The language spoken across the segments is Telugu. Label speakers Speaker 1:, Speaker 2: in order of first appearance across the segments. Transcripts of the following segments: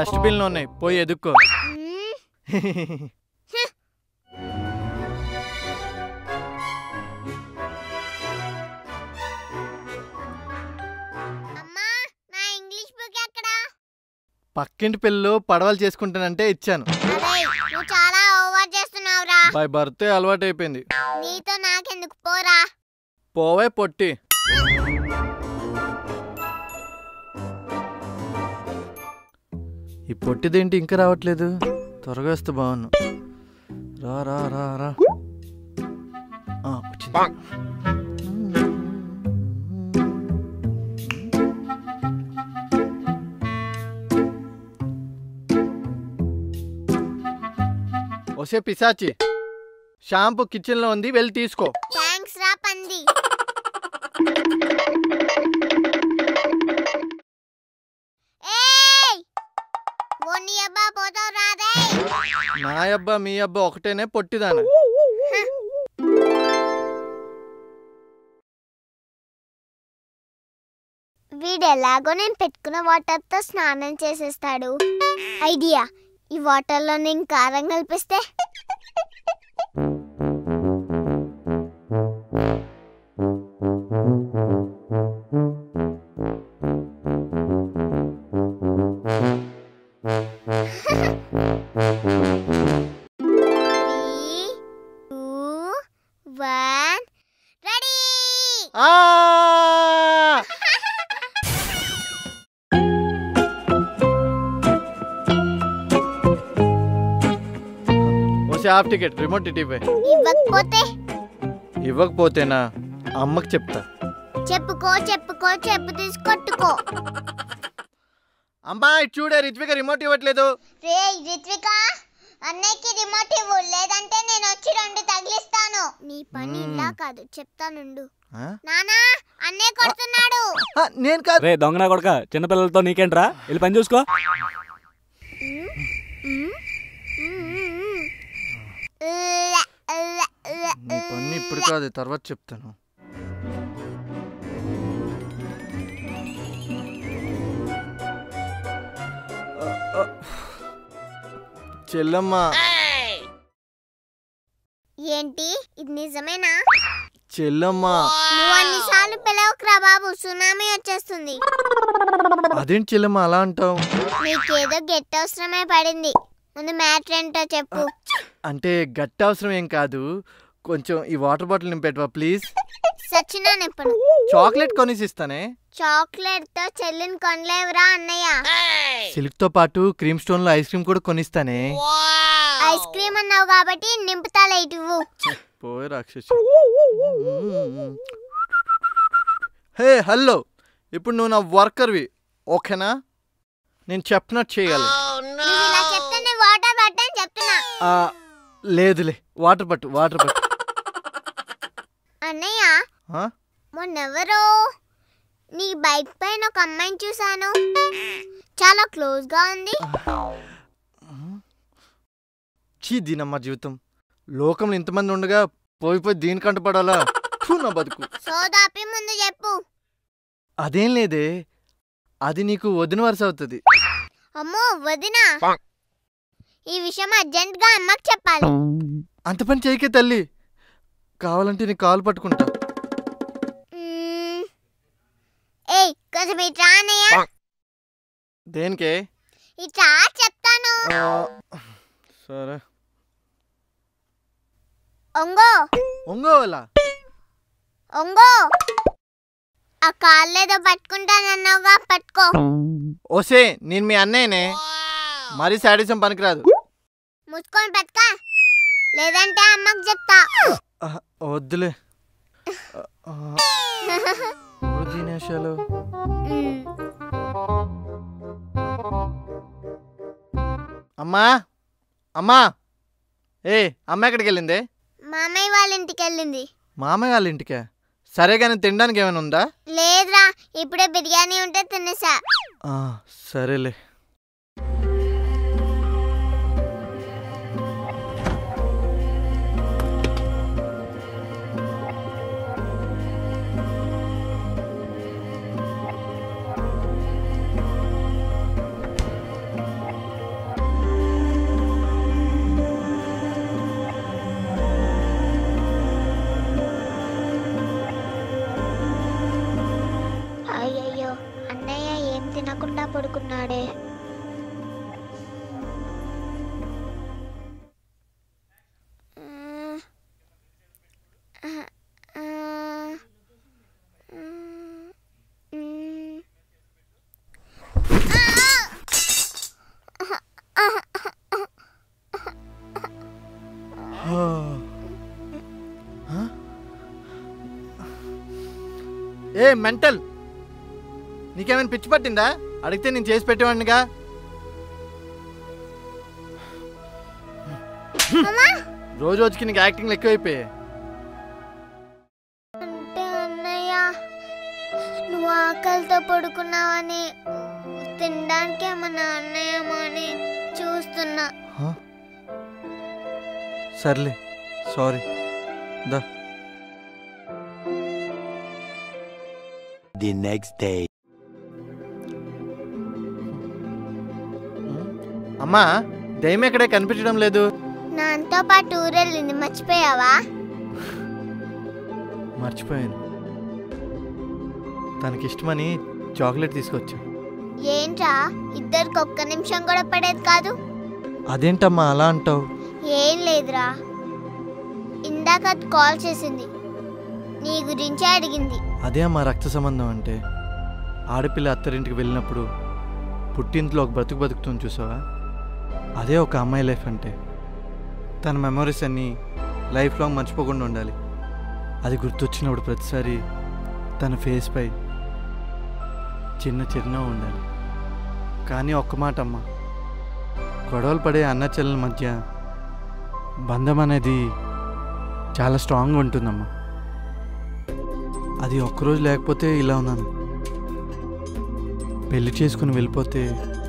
Speaker 1: డస్ట్బిన్లో ఉన్నాయి పోయి ఎదుక్కో
Speaker 2: మ్మ్. అమ్మా నా ఇంగ్లీష్ బుక్ ఎక్కడా
Speaker 1: పక్కింటి పిల్లలు పడవలు చేసుకుంటానంటే ఇచ్చాను
Speaker 2: అరే నువ్వు చాలా ఓవర్ చేస్తున్నావురా
Speaker 1: బై బర్త్డే అలవాటు అయిపోయింది
Speaker 2: నీతో నాకెందుకు పోరా
Speaker 1: పోవే పొట్టి ఈ పొట్టిదేంటి ఇంకా రావట్లేదు త్వరగా వస్తే బాగున్ను రా రా రా రా ఆ, వచ్చింది. ఒసే పిశాచి షాంపూ కిచెన్లో ఉంది వెళ్ళి తీసుకో
Speaker 2: థ్యాంక్స్ రా పంది ఏయ్ ఓని అబ్బా పోతావు రాదే
Speaker 1: నా అబ్బా మీ అబ్బా ఒకటేనే పొట్టిదాన
Speaker 2: వీడు ఎలాగో నేను పెట్టుకున్న వాటర్తో స్నానం చేసేస్తాడు ఐడియా ఈ వాటర్లో నేను కారం కలిపిస్తే త్రీ టూ వన్ రెడీ
Speaker 1: ఆ! ఒసే హాఫ్ టికెట్ రిమోట్ ఇటీవే
Speaker 2: ఇవ్వకపోతే
Speaker 1: ఇవ్వకపోతేనా అమ్మకి చెప్తా
Speaker 2: చెప్పుకో చెప్పుకో చెప్పు తీసి కొట్టుకో
Speaker 1: అమ్మా ఇటు చూడే రిత్విక రిమోట్ ఇవ్వట్లేదు
Speaker 2: రే రిత్విక అన్నయ్యకి రిమోట్ ఇవ్వు లేదంటే నేను వచ్చి రెండు తగిలిస్తాను నీ పని
Speaker 1: మ్మ్.
Speaker 2: ఇలా కాదు చెప్తానుండు
Speaker 1: ఆ?
Speaker 2: నానా అన్నయ్య కొడుతున్నాడు
Speaker 1: ఆ, నేను కాదు
Speaker 3: రే దొంగనా కొడక చిన్నపిల్లలతో నీకేంట్రా వెళ్ళి పని చూసుకో
Speaker 2: మ్మ్. మ్మ్. మ్మ్. ఉల్ల, ఉల్ల, ఉల్ల,
Speaker 1: నీ పని ఇప్పుడు కాదు తర్వాత చెప్తాను ఆ, ఆ. చెల్లమ్మ
Speaker 2: ఏంటి ఇది నిజమేనా
Speaker 1: చెల్లమ్మ
Speaker 2: నువ్వు అన్నిసార్లు పిలవకురా బాబు సునామీ వచ్చేస్తుంది
Speaker 1: అదేంటి చెల్లమ్మ అలా అంటావు
Speaker 2: నీకేదో గెట్ అవసరమే పడింది ముందు మ్యాటర్ ఏంటో చెప్పు
Speaker 1: అంటే గట్టి అవసరం ఏం కాదు కొంచెం ఈ వాటర్ బాటిల్ నింపెట్టవా ప్లీజ్
Speaker 2: సచ్చినాను ఇప్పుడు
Speaker 1: చాక్లెట్ కొనేసి ఇస్తానే
Speaker 2: చాక్లెట్ తో చెల్లిని కొనలేవురా అన్నయ్య
Speaker 1: సిల్క్ తో పాటు క్రీమ్ స్టోన్ లో ఐస్ క్రీమ్ కూడా కొనిస్తానే
Speaker 2: ఐస్ క్రీమ్ అన్నావు కాబట్టి నింపుతా లైట్ ఇవ్వు
Speaker 1: పోయే రాక్షసి హే హలో ఇప్పుడు నువ్వు నా వర్కర్వి ఓకేనా నేను చెప్పినట్టు చేయాలి
Speaker 2: నువ్వు ఇలా చెప్తే నేను వాటర్ పట్టని చెప్తున్నా
Speaker 1: ఆ, లేదులే వాటర్ పట్టు వాటర్ పట్టు
Speaker 2: అన్నయ్య
Speaker 1: ఆ?
Speaker 2: మొన్నెవరో నీ బైక్ పైన ఒక అమ్మాయిని చూశాను చాలా క్లోజ్ గా ఉంది
Speaker 1: చీ దీనమ్మ జీవితం లోకంలో ఇంతమంది ఉండగా పోయి పోయి దీనికంట పడాలా ఫు, నా బతుకు
Speaker 2: సోదాపి ముందు చెప్పు
Speaker 1: అదేం లేదే అది నీకు వదిన వరుస అవుతుంది
Speaker 2: అమ్మో వదినా ఈ విషయం అర్జెంట్ గా అమ్మకి చెప్పాలి
Speaker 1: అంత పని చేయకే తల్లి కావాలంటే నీ కాలు పట్టుకుంటా
Speaker 2: మ్మ్. ఏయ్ కొంచెం ఇట్రా అన్నయ్య
Speaker 1: దేనికే
Speaker 2: ఇట్రా చెప్తాను
Speaker 1: ఆ, సరే
Speaker 2: ఒంగో
Speaker 1: ఒంగోలా
Speaker 2: ఒంగో ఆ కాళ్ళేదో పట్టుకుంటానన్నావుగా పట్టుకో
Speaker 1: ఓసే నేను మీ అన్నయ్యనే మరీ శాడిజం పనికిరాదు
Speaker 2: ముసుకొని పట్టుక లేదంటే అమ్మకి చెప్తా
Speaker 1: ఆ, వద్దులే ఆ, ఆ, ఎవరు తినేశాలు
Speaker 2: మ్మ్.
Speaker 1: అమ్మా అమ్మా ఏ అమ్మ ఎక్కడికి వెళ్ళింది
Speaker 2: మామయ్య వాళ్ళ ఇంటికి వెళ్ళింది
Speaker 1: మామయ్య వాళ్ళ ఇంటికే సరే కానీ తినడానికి ఏమైనా ఉందా
Speaker 2: లేదురా ఇప్పుడే బిర్యానీ ఉంటే తినేసా
Speaker 1: ఆ, సరేలే
Speaker 2: పడుకున్నాడే మ్మ్. ఆ, ఆ, మ్మ్. మ్మ్.
Speaker 1: ఏ మెంటల్ నీకేమైనా పిచ్చి పట్టిందా అడిగితే నేను చేసి పెట్టేవాడినిగా
Speaker 2: అమ్మా
Speaker 1: రోజు రోజుకి నీకు యాక్టింగ్ ఎక్కువైపోయాయి
Speaker 2: అంటే అన్నయ్య నువ్వు ఆకలితో పడుకున్నావని తినడానికి ఏమన్నా అన్నయ్యమో అని చూస్తున్నా
Speaker 1: హ? సర్లే సారీ దా
Speaker 4: the next day.
Speaker 1: అమ్మా దయ్యం ఎక్కడే కనిపించడం లేదు
Speaker 2: నాతో పాటు ఊరెళ్ళింది మర్చిపోయావా
Speaker 1: మర్చిపోయాను తనకి ఇష్టమని చాక్లెట్ తీసుకొచ్చా
Speaker 2: ఏంట్రా ఇద్దరికి ఒక్క నిమిషం కూడా పడేది కాదు
Speaker 1: అదేంటమ్మా అలా అంటావు
Speaker 2: ఏం లేదురా ఇందాక అది కాల్ చేసింది నీ గురించే అడిగింది
Speaker 1: అదే అమ్మా రక్త సంబంధం అంటే ఆడపిల్ల అత్తరింటికి వెళ్ళినప్పుడు పుట్టింట్లో ఒక బతుకు బతుకుతుంది చూసావా అదే ఒక అమ్మాయి లైఫ్ అంటే తన మెమరీస్ అన్నీ లైఫ్ లాంగ్ మర్చిపోకుండా ఉండాలి అది గుర్తొచ్చినప్పుడు ప్రతిసారి తన ఫేస్పై చిన్న చిరునవ్వు ఉండాలి కానీ ఒక్క మాట అమ్మ గొడవలు పడే అన్న చెల్లెల మధ్య బంధం అనేది చాలా స్ట్రాంగ్గా ఉంటుందమ్మా అది ఒక్కరోజు లేకపోతే ఇలా ఉన్నాను పెళ్లి చేసుకుని వెళ్ళిపోతే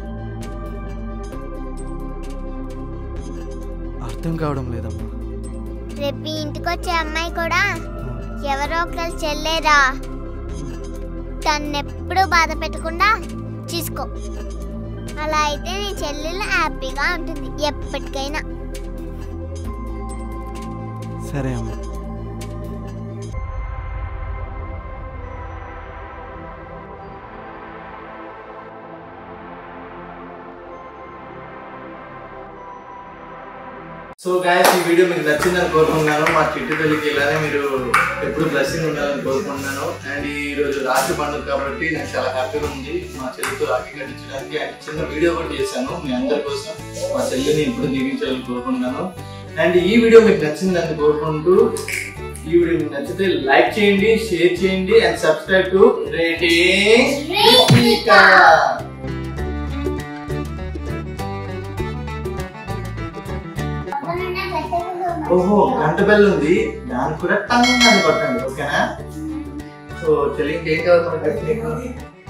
Speaker 1: అర్థం కావడం లేదమ్మా
Speaker 2: రేపు ఈ ఇంటికి వచ్చే అమ్మాయి కూడా ఎవరో ఒకరు చెల్లేరా తన్నెప్పుడు బాధ పెట్టకుండా చూసుకో అలా అయితే నీ చెల్లెలు హ్యాపీగా ఉంటుంది ఎప్పటికైనా
Speaker 1: సరే అమ్మా సో గాయస్ ఈ వీడియో మీకు నచ్చిందని కోరుకుంటున్నాను మా చిట్టు తల్లికి ఇలానే మీరు ఎప్పుడు బ్లెస్సింగ్ ఉండాలని కోరుకుంటున్నాను అండ్ ఈ రోజు రాఖీ పండుగ కాబట్టి నాకు చాలా హ్యాపీగా ఉంది మా చెల్లితో రాఖీ కట్టించడానికి అండ్ చిన్న వీడియో కూడా చేశాను మీ అందరి కోసం మా చెల్లిని ఇప్పుడు దీవించాలని కోరుకుంటున్నాను అండ్ ఈ వీడియో మీకు నచ్చిందని కోరుకుంటూ ఈ వీడియో మీకు నచ్చితే లైక్ చేయండి షేర్ చేయండి అండ్ సబ్స్క్రైబ్ టు రేటింగ్ ఓహో గంట బెల్ ఉంది దానికి కూడా టంగ్ అని కొట్టండి ఓకేనా సో చెల్లి ఇంకేం కావాలి మనకి